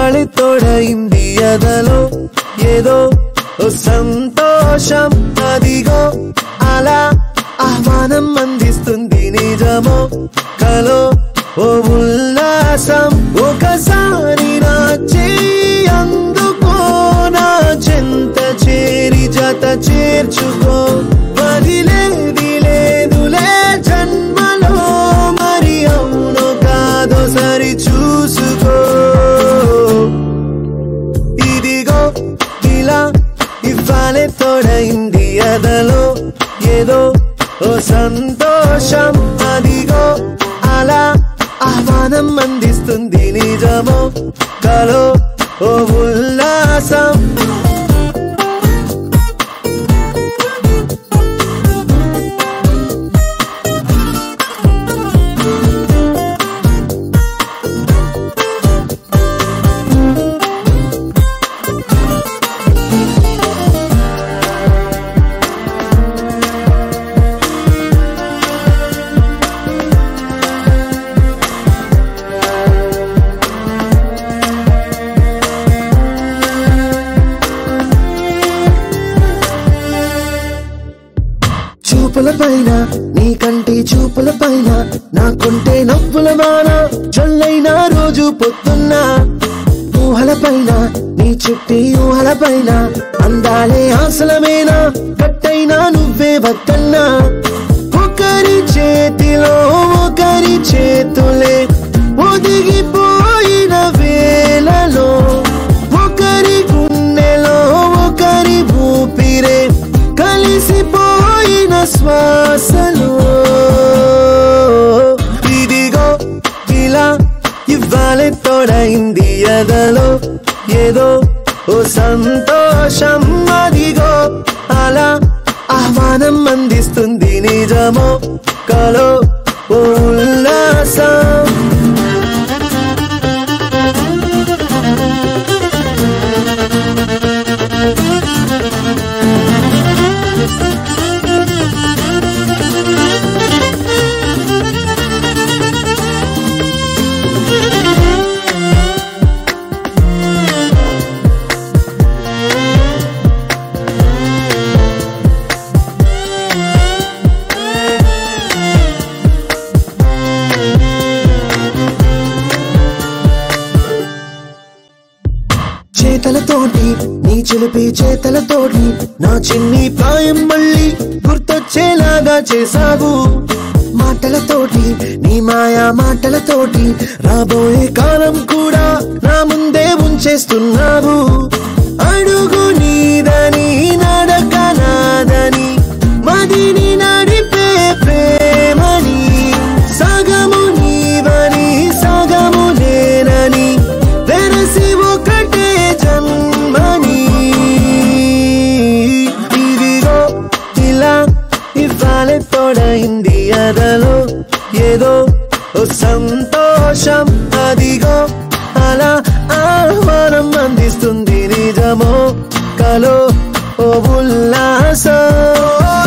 ఇవాళ తోడైంది ఎదలో ఏదో ఓ సంతోషం అదిగో అలా ఆహ్వానం అందిస్తుంది నిజమో కలో ఓ ఉల్లాసం ఒకసారి నా చేయి అందుకో నా చెంత చేరి జత చేర్చుకో వదిలేది లేదులే జన్మలో మరి అవును కాదో సరి చూసుకో ఇదిగో ఇలా ఇవ్వాలే తోడైంది అదలో ఏదో ఓ సంతోషం అదిగో అలా ఆహ్వానం అందిస్తుంది నిజమో కలో ఓ ఉల్లాసం చూపుల పైన నీ కంటి చూపుల పైన నాకుంటే నవ్వుల వాన చల్లైన రోజు పొద్దున్న ఊహల పైన నీ చుట్టి ఊహల పైన అందాలే ఆసలమేనా కట్టైనా నువ్వే వద్దన్నా ఒకరి చేతిలో ఒకరి చేతులే ఒదిగిపోయిన వేళలో ఒకరి గుండెలో ఒకరి ఊపిరే కలిసిపోయిన శ్వాసలో ఇదిగో ఇలా ఇవ్వాలే తోడైంది ఎదలో ఏదో ఓ సంతోషం అదిగో అలా ఆహ్వానం అందిస్తుంది నిజమో కలో ఓ ఉల్లాసం చేతలతోటి నీ చిలిపి చేతలతోటి నా చిన్ని ప్రాయం మళ్ళీ గుర్తొచ్చేలాగా చేసావు మాటలతోటి నీ మాయా మాటలతోటి రాబోయే కాలం కూడా నా ముందే ఉంచేస్తున్నావు అడుగు నీదని నడక నాదని మదిని నడిపే ప్రేమని సగము నీవని సగము నేనని వెరసి ఒకటే జన్మని ఇదిగో ఇలా ఇవ్వాలే తోడైంది అదలో ఏదో ఓ సంతోషం అదిగో అలా ఆహ్వానం అందిస్తుంది నిజమో కలో ఓ ఉల్లాసం